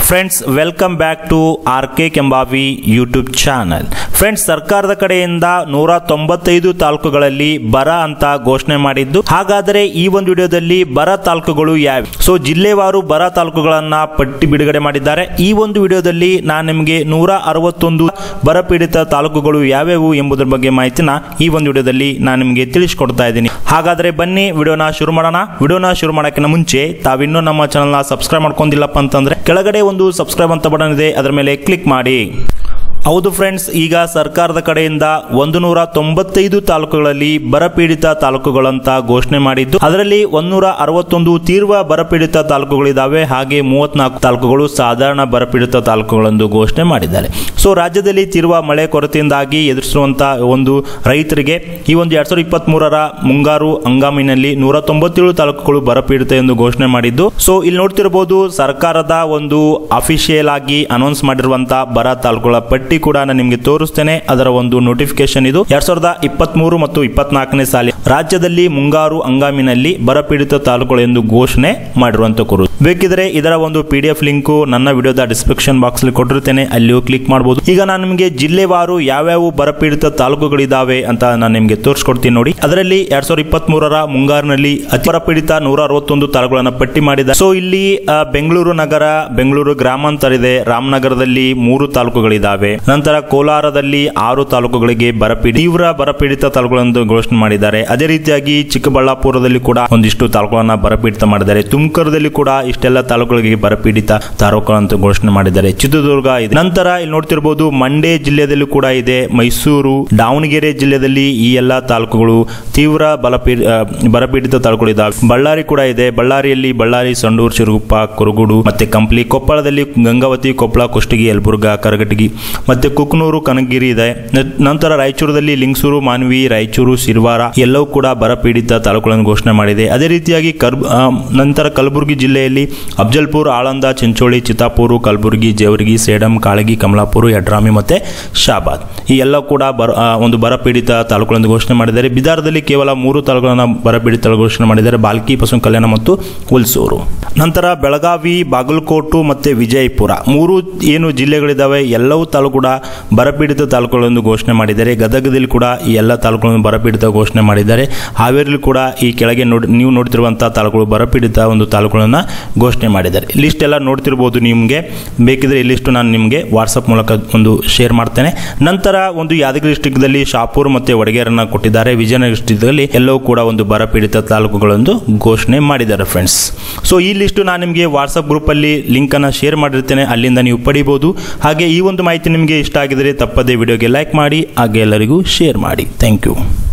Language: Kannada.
friends welcome back to R K Kembavi YouTube channel friends ಸರ್ಕಾರದ ಕಡೆಯಿಂದ ನೂರ ತೊಂಬತ್ತೈದು ತಾಲೂಕುಗಳಲ್ಲಿ ಬರ ಅಂತ ಘೋಷಣೆ ಮಾಡಿದ್ದು ಹಾಗಾದರೆ ಈ ಒಂದು ವಿಡಿಯೋದಲ್ಲಿ ಬರ ತಾಲೂಕುಗಳು ಯಾವೆ ಸೊ ಜಿಲ್ಲೆವಾರು ಬರ ತಾಲೂಕುಗಳನ್ನ ಪಟ್ಟಿ ಬಿಡುಗಡೆ ಮಾಡಿದ್ದಾರೆ ಈ ಒಂದು ವಿಡಿಯೋದಲ್ಲಿ ನಾನು ನಿಮಗೆ ನೂರ ಅರವತ್ತೊಂದು ಬರಪೀಡಿತ ತಾಲೂಕುಗಳು ಯಾವ್ಯಾವು ಎಂಬುದರ ಬಗ್ಗೆ ಮಾಹಿತಿನ ಈ ಒಂದು ವಿಡಿಯೋದಲ್ಲಿ ನಾನು ನಿಮಗೆ ತಿಳಿಸ್ಕೊಡ್ತಾ ಇದ್ದೀನಿ ಹಾಗಾದರೆ ಬನ್ನಿ ವಿಡಿಯೋನ ಶುರು ಮಾಡೋಣ ವಿಡಿಯೋನ ಶುರು ಮಾಡೋಕ್ಕಿಂತ ಮುಂಚೆ ತಾವಿನ್ನೂ ನಮ್ಮ ಚಾನಲ್ನ ಸಬ್ಸ್ಕ್ರೈಬ್ ಮಾಡ್ಕೊಂಡಿಲ್ಲಪ್ಪ ಅಂತಂದ್ರೆ ಕೆಳಗಡೆ ಒಂದು ಸಬ್ಸ್ಕ್ರೈಬ್ ಅಂತ ಬಟನ್ ಇದೆ ಅದರ ಮೇಲೆ ಕ್ಲಿಕ್ ಮಾಡಿ ಹೌದು ಫ್ರೆಂಡ್ಸ್ ಈಗ ಸರ್ಕಾರದ ಕಡೆಯಿಂದ ಒಂದು ನೂರ ತೊಂಬತ್ತೈದು ತಾಲೂಕುಗಳಲ್ಲಿ ಬರಪೀಡಿತ ತಾಲೂಕುಗಳಂತ ಘೋಷಣೆ ಮಾಡಿದ್ದು ಅದರಲ್ಲಿ ಒಂದೂರ ಅರವತ್ತೊಂದು ತೀವ್ರ ಬರಪೀಡಿತ ತಾಲೂಕುಗಳಿದ್ದಾವೆ ಹಾಗೆ ಮೂವತ್ನಾಲ್ಕು ತಾಲೂಕುಗಳು ಸಾಧಾರಣ ಬರಪೀಡಿತ ತಾಲೂಕುಗಳೆಂದು ಘೋಷಣೆ ಮಾಡಿದ್ದಾರೆ ಸೊ ರಾಜ್ಯದಲ್ಲಿ ತೀವ್ರ ಮಳೆ ಕೊರತೆಯಿಂದಾಗಿ ಎದುರಿಸಿರುವಂತಹ ಒಂದು ರೈತರಿಗೆ ಈ ಒಂದು ಎರಡ್ ಸಾವಿರದ ಇಪ್ಪತ್ತ್ ಮೂರರ ಮುಂಗಾರು ಹಂಗಾಮಿನಲ್ಲಿ ನೂರ ತೊಂಬತ್ತೇಳು ತಾಲೂಕುಗಳು ಬರಪೀಡಿತ ಎಂದು ಘೋಷಣೆ ಮಾಡಿದ್ದು ಸೊ ಇಲ್ಲಿ ನೋಡ್ತಿರಬಹುದು ಸರ್ಕಾರದ ಒಂದು ಅಫಿಷಿಯಲ್ ಆಗಿ ಅನೌನ್ಸ್ ಮಾಡಿರುವಂತಹ ಬರ ತಾಲೂಕುಗಳ ಪಟ್ಟಿ ಕೂಡ ನಾನು ನಿಮಗೆ ತೋರಿಸ್ತೇನೆ ಅದರ ಒಂದು ನೋಟಿಫಿಕೇಶನ್ ಇದು ಎರಡ್ ಸಾವಿರದ ಇಪ್ಪತ್ತ್ ಮೂರು ಮತ್ತು ಇಪ್ಪತ್ನಾಲ್ಕನೇ ಸಾಲಿ ರಾಜ್ಯದಲ್ಲಿ ಮುಂಗಾರು ಹಂಗಾಮಿನಲ್ಲಿ ಬರಪೀಡಿತ ತಾಲೂಕುಗಳು ಎಂದು ಘೋಷಣೆ ಮಾಡಿರುವಂತ ಕುರು ಬೇಕಿದ್ರೆ ಇದರ ಒಂದು ಪಿ ಡಿ ಎಫ್ ಲಿಂಕು ನನ್ನ ವಿಡಿಯೋದ ಡಿಸ್ಕ್ರಿಪ್ಷನ್ ಬಾಕ್ಸ್ ಅಲ್ಲಿ ಕೊಟ್ಟಿರ್ತೇನೆ ಅಲ್ಲಿಯೂ ಕ್ಲಿಕ್ ಮಾಡಬಹುದು ಈಗ ನಾನು ನಿಮಗೆ ಜಿಲ್ಲೆವಾರು ಯಾವ್ಯಾವ ಬರಪೀಡಿತ ತಾಲೂಕುಗಳಿದಾವೆ ಅಂತ ನಾನು ನಿಮಗೆ ತೋರಿಸ್ಕೊಡ್ತೀನಿ ನೋಡಿ ಅದರಲ್ಲಿ ಎರಡ್ ಸಾವಿರದ ಇಪ್ಪತ್ತ್ ಮೂರರ ಮುಂಗಾರಿನಲ್ಲಿ ಅತಿ ಬರಪೀಡಿತ ನೂರ ಅರವತ್ತೊಂದು ತಾಲೂಕುಗಳನ್ನ ಪಟ್ಟಿ ಮಾಡಿದ ಸೊ ಇಲ್ಲಿ ಆ, ಬೆಂಗಳೂರು ನಗರ ಬೆಂಗಳೂರು ಗ್ರಾಮಾಂತರ ಇದೆ ರಾಮನಗರದಲ್ಲಿ ಮೂರು ತಾಲೂಕುಗಳಿದಾವೆ ನಂತರ ಕೋಲಾರದಲ್ಲಿ ಆರು ತಾಲೂಕುಗಳಿಗೆ ಬರಪೀಡಿ ತೀವ್ರ ಬರಪೀಡಿತ ತಾಲೂಕುಗಳನ್ನು ಘೋಷಣೆ ಮಾಡಿದ್ದಾರೆ ಅದೇ ರೀತಿಯಾಗಿ ಚಿಕ್ಕಬಳ್ಳಾಪುರದಲ್ಲಿ ಕೂಡ ಒಂದಿಷ್ಟು ತಾಲೂಕುಗಳನ್ನ ಬರಪೀಡಿತ ಮಾಡಿದ್ದಾರೆ ತುಮಕೂರದಲ್ಲಿ ಕೂಡ ಇಷ್ಟೆಲ್ಲ ತಾಲೂಕುಗಳಿಗೆ ಬರಪೀಡಿತ ತಾಲೂಕುಗಳಂತ ಘೋಷಣೆ ಮಾಡಿದ್ದಾರೆ ಚಿತ್ರದುರ್ಗ ಇದೆ ನಂತರ ಇಲ್ಲಿ ನೋಡ್ತಿರ್ಬೋದು ಮಂಡ್ಯ ಜಿಲ್ಲೆಯಲ್ಲೂ ಕೂಡ ಇದೆ ಮೈಸೂರು ದಾವಣಗೆರೆ ಜಿಲ್ಲೆಯಲ್ಲಿ ಈ ಎಲ್ಲ ತಾಲೂಕುಗಳು ತೀವ್ರ ಬಲಪೀಡ ಆ, ಬರಪೀಡಿತ ತಾಲೂಕುಗಳು ಇದಾವೆ ಬಳ್ಳಾರಿ ಕೂಡ ಇದೆ ಬಳ್ಳಾರಿಯಲ್ಲಿ ಬಳ್ಳಾರಿ ಸಂಡೂರು ಚಿರುಗುಪ್ಪ ಕುರುಗುಡು ಮತ್ತೆ ಕಂಪ್ಲಿ ಕೊಪ್ಪಳದಲ್ಲಿ ಗಂಗಾವತಿ ಕೊಪ್ಪಳ ಕುಷ್ಟಗಿ ಯಲಬುರ್ಗಾ ಕರಗಟಗಿ ಮತ್ತೆ ಕುಕ್ನೂರು ಕನಗಿರಿ ಇದೆ ನ- ನಂತರ ರಾಯಚೂರದಲ್ಲಿ ಲಿಂಗಸೂರು ಮಾನ್ವಿ ರಾಯಚೂರು ಸಿರ್ವಾರ ಎಲ್ಲವೂ ಕೂಡ ಬರಪೀಡಿತ ತಾಲೂಕುಗಳನ್ನು ಘೋಷಣೆ ಮಾಡಿದೆ ಅದೇ ರೀತಿಯಾಗಿ ಕರ್ ಆ, ನಂತರ ಕಲಬುರಗಿ ಜಿಲ್ಲೆಯಲ್ಲಿ ಅಫಜಲ್ಪುರ್ ಆಳಂದ ಚಿಂಚೋಳಿ ಚಿತ್ತಾಪುರ ಕಲಬುರಗಿ ಜೇವರ್ಗಿ ಸೇಡಂ ಕಾಳಗಿ ಕಮಲಾಪುರ ಯಡ್ರಾಮಿ ಮತ್ತೆ ಶಾಬಾದ್ ಈ ಎಲ್ಲ ಕೂಡ ಬರ ಆ, ಒಂದು ಬರಪೀಡಿತ ತಾಲೂಕುಗಳನ್ನು ಘೋಷಣೆ ಮಾಡಿದ್ದಾರೆ ಬಿದಾರದಲ್ಲಿ ಕೇವಲ ಮೂರು ತಾಲೂಕುಗಳನ್ನು ಬರಪೀಡಿತ ಘೋಷಣೆ ಮಾಡಿದ್ದಾರೆ ಬಾಲ್ಕಿ ಪಶು ಕಲ್ಯಾಣ ಮತ್ತು ಹುಲ್ಸೂರು ನಂತರ ಬೆಳಗಾವಿ ಬಾಗಲಕೋಟು ಮತ್ತೆ ವಿಜಯಪುರ ಮೂರು ಏನು ಜಿಲ್ಲೆಗಳಿದ್ದಾವೆ ಎಲ್ಲವೂ ತಾಲೂಕು ಕೂಡ ಬರಪೀಡಿತ ತಾಲೂಕುಗಳನ್ನು ಘೋಷಣೆ ಮಾಡಿದ್ದಾರೆ ಗದಗದಲ್ಲಿ ಕೂಡ ಈ ಎಲ್ಲ ತಾಲೂಕುಗಳನ್ನು ಬರಪೀಡಿತ ಘೋಷಣೆ ಮಾಡಿದ್ದಾರೆ ಹಾವೇರಿಯಲ್ಲಿ ಕೂಡ ಈ ಕೆಳಗೆ ನೋಡಿ ನೀವು ನೋಡ್ತಿರುವಂತಹ ತಾಲೂಕುಗಳು ಬರಪೀಡಿತ ಒಂದು ತಾಲೂಕುಗಳನ್ನು ಘೋಷಣೆ ಮಾಡಿದ್ದಾರೆ ಲಿಸ್ಟ್ ಎಲ್ಲ ನೋಡ್ತಿರ್ಬೋದು ನಿಮಗೆ ಬೇಕಿದ್ರೆ ಈ ಲಿಸ್ಟು ನಾನು ನಿಮಗೆ ವಾಟ್ಸಪ್ ಮೂಲಕ ಒಂದು ಶೇರ್ ಮಾಡ್ತೇನೆ ನಂತರ ಒಂದು ಯಾದಗಿರಿ ಡಿಸ್ಟಿಕ್ದಲ್ಲಿ ಶಾಪುರ್ ಮತ್ತೆ ವಡಗೇರನ್ನ ಕೊಟ್ಟಿದ್ದಾರೆ ವಿಜಯನಗರ ಡಿಸ್ಟಿಕ್ದಲ್ಲಿ ಎಲ್ಲವೂ ಕೂಡ ಒಂದು ಬರಪೀಡಿತ ತಾಲೂಕುಗಳೊಂದು ಘೋಷಣೆ ಮಾಡಿದ್ದಾರೆ ಫ್ರೆಂಡ್ಸ್ ಸೊ ಈ ಲಿಸ್ಟು ನಾನು ನಿಮಗೆ ವಾಟ್ಸಪ್ ಗ್ರೂಪಲ್ಲಿ ಲಿಂಕನ್ನು ಶೇರ್ ಮಾಡಿರ್ತೇನೆ ಅಲ್ಲಿಂದ ನೀವು ಪಡಿಬೋದು ಹಾಗೆ ಈ ಒಂದು ಮಾಹಿತಿ ನಿಮಗೆ ಇಷ್ಟ ಆಗಿದರೆ ತಪ್ಪದೇ ವಿಡಿಯೋಗೆ ಲೈಕ್ ಮಾಡಿ ಹಾಗೆ ಎಲ್ಲರಿಗೂ ಶೇರ್ ಮಾಡಿ ಥ್ಯಾಂಕ್ ಯು